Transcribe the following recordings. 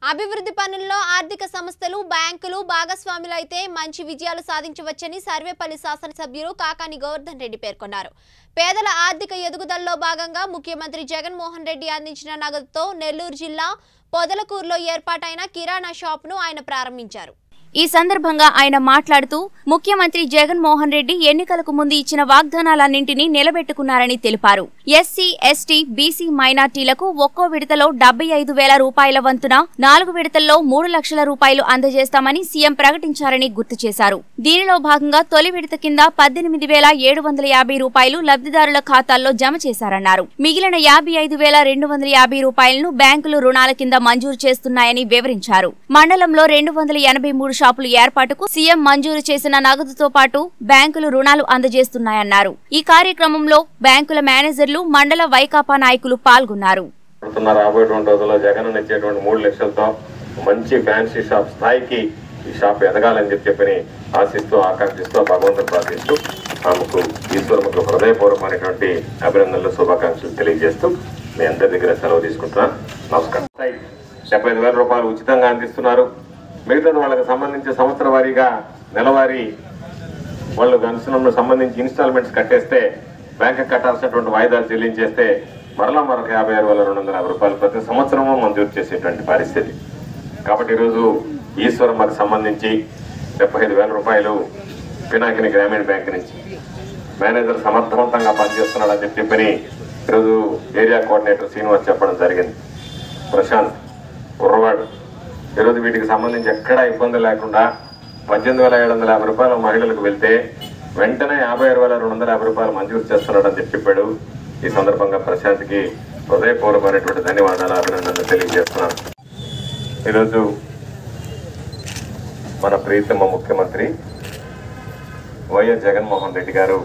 అభివృద్ధి పనుల్లో ఆర్థిక సంస్థలు బ్యాంకులు భాగస్వాములైతే మంచి విజయాలు సాధించవచ్చని సర్వేపల్లి శాసనసభ్యులు కాకాని గోవర్ధన్ రెడ్డి పేర్కొన్నారు పేదల ఆర్థిక ఎదుగుదలలో భాగంగా ముఖ్యమంత్రి జగన్మోహన్ రెడ్డి అందించిన నగదుతో నెల్లూరు జిల్లా పొదలకూరులో ఏర్పాటైన కిరాణా షాపును ఆయన ప్రారంభించారు ఈ సందర్భంగా ఆయన మాట్లాడుతూ ముఖ్యమంత్రి జగన్మోహన్ రెడ్డి ఎన్నికలకు ముందు ఇచ్చిన వాగ్దానాలన్నింటినీ నిలబెట్టుకున్నారని తెలిపారు ఎస్సీ ఎస్టీ బీసీ మైనార్టీలకు ఒక్కో విడతలో డెబ్బై ఐదు వేల రూపాయల వంతున నాలుగు విడతల్లో మూడు లక్షల రూపాయలు అందజేస్తామని సీఎం ప్రకటించారని గుర్తు చేశారు దీనిలో భాగంగా తొలి విడత కింద పద్దెనిమిది వేల ఏడు వందల యాభై రూపాయలు లబ్ధిదారుల ఖాతాల్లో జమ చేశారన్నారు మిగిలిన యాభై ఐదు వేల రెండు వందల యాభై రూపాయలను బ్యాంకులు రుణాల కింద మంజూరు చేస్తున్నాయని వివరించారు మండలంలో రెండు వందల ఎనభై మూడు షాపులు ఏర్పాటుకు సీఎం మంజూరు చేసిన నగదుతో పాటు బ్యాంకులు రుణాలు అందజేస్తున్నాయన్నారు ఈ కార్యక్రమంలో బ్యాంకుల మేనేజర్లు మండల వైకాపా నాయకులు పాల్గొన్నారు పడుతున్న రాబోయేటువంటి రోజుల్లో జగన్ ఇచ్చేటువంటి మూడు లక్షలతో మంచి ఫ్యాన్సీ షాప్ స్థాయికి ఈ షాప్ ఎదగాలని చెప్పి చెప్పని ఆశిస్తూ ఆకాంక్షిస్తూ భగవంతుని ప్రార్థిస్తూ ఆమెకు ఈశ్వరముకు హృదయపూర్వకమైనటువంటి అభినందనలు శుభాకాంక్షలు తెలియజేస్తూ మీ అందరి దగ్గర సెలవు తీసుకుంటున్నాను నమస్కారం డెబ్బై ఐదు వేల రూపాయలు ఉచితంగా అందిస్తున్నారు మిగతాది వాళ్ళకి సంబంధించి సంవత్సర వారీగా నెలవారీ వాళ్ళు కన్సూమ్ సంబంధించి ఇన్స్టాల్మెంట్స్ కట్టేస్తే బ్యాంక్ కట్టాల్సినటువంటి వాయిదాలు చెల్లించేస్తే మరలా మరొక యాభై ఆరు వేల రెండు వందల యాభై రూపాయలు ప్రతి సంవత్సరము మంజూరు చేసేటువంటి పరిస్థితి కాబట్టి ఈరోజు ఈశ్వరమ్మకు సంబంధించి డెబ్బై ఐదు వేల రూపాయలు పినాకిని గ్రామీణ బ్యాంక్ నుంచి మేనేజర్ సమర్థవంతంగా పనిచేస్తున్నాడని చెప్పి చెప్పని ఈరోజు ఏరియా కోఆర్డినేటర్ శ్రీనివాస్ చెప్పడం జరిగింది ప్రశాంత్ కుర్రవాడు ఈరోజు వీటికి సంబంధించి ఎక్కడా ఇబ్బంది లేకుండా పద్దెనిమిది వేల ఏడు వందల యాభై రూపాయలు మహిళలకు వెళ్తే వెంటనే యాభై ఆరు వేల రెండు వందల యాభై రూపాయలు మంజూరు చేస్తున్నాడని చెప్పి చెప్పాడు ఈ సందర్భంగా ప్రశాంత్కి హృదయపూర్వకమైనటువంటి ధన్యవాదాలు అభినందనలు తెలియజేస్తున్నాను ఈరోజు మన ప్రీతమ ముఖ్యమంత్రి వైఎస్ జగన్మోహన్ రెడ్డి గారు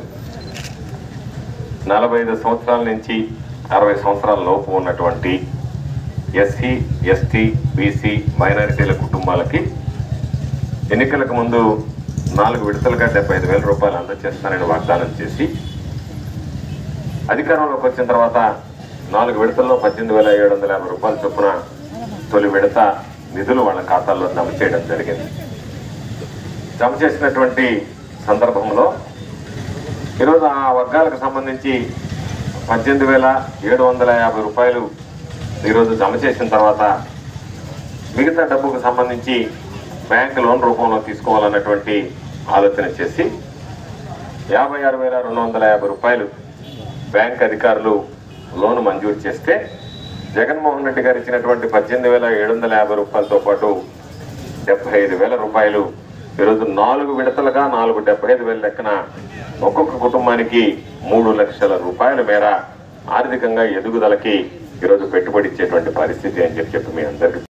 నలభై ఐదు సంవత్సరాల నుంచి అరవై సంవత్సరాల లోపు ఉన్నటువంటి ఎస్సీ ఎస్టీ బీసీ మైనారిటీల కుటుంబాలకి ఎన్నికలకు ముందు నాలుగు విడతలుగా డెబ్బై ఐదు వేల రూపాయలు అందజేస్తానని వాగ్దానం చేసి అధికారంలోకి వచ్చిన తర్వాత నాలుగు విడతల్లో పద్దెనిమిది వేల ఏడు వందల యాభై రూపాయల చొప్పున తొలి విడత నిధులు వాళ్ళ ఖాతాల్లో జమ చేయడం జరిగింది జమ చేసినటువంటి సందర్భంలో ఈరోజు ఆ వర్గాలకు సంబంధించి పద్దెనిమిది వేల ఏడు వందల యాభై రూపాయలు ఈరోజు జమ చేసిన తర్వాత మిగతా డబ్బుకు సంబంధించి బ్యాంక్ లోన్ రూపంలో తీసుకోవాలన్నటువంటి ఆలోచన చేసి యాభై ఆరు వేల రెండు వందల యాభై రూపాయలు బ్యాంక్ అధికారులు లోన్ మంజూరు చేస్తే జగన్మోహన్ రెడ్డి గారు ఇచ్చినటువంటి పద్దెనిమిది వేల ఏడు వందల యాభై రూపాయలతో పాటు డెబ్బై ఐదు వేల రూపాయలు ఈరోజు నాలుగు విడతలుగా నాలుగు డెబ్బై ఐదు వేల లెక్కన ఒక్కొక్క కుటుంబానికి మూడు లక్షల రూపాయల మేర ఆర్థికంగా ఎదుగుదలకి ఈరోజు పెట్టుబడి ఇచ్చేటువంటి పరిస్థితి అని చెప్పి చెప్పి మీ అందరికీ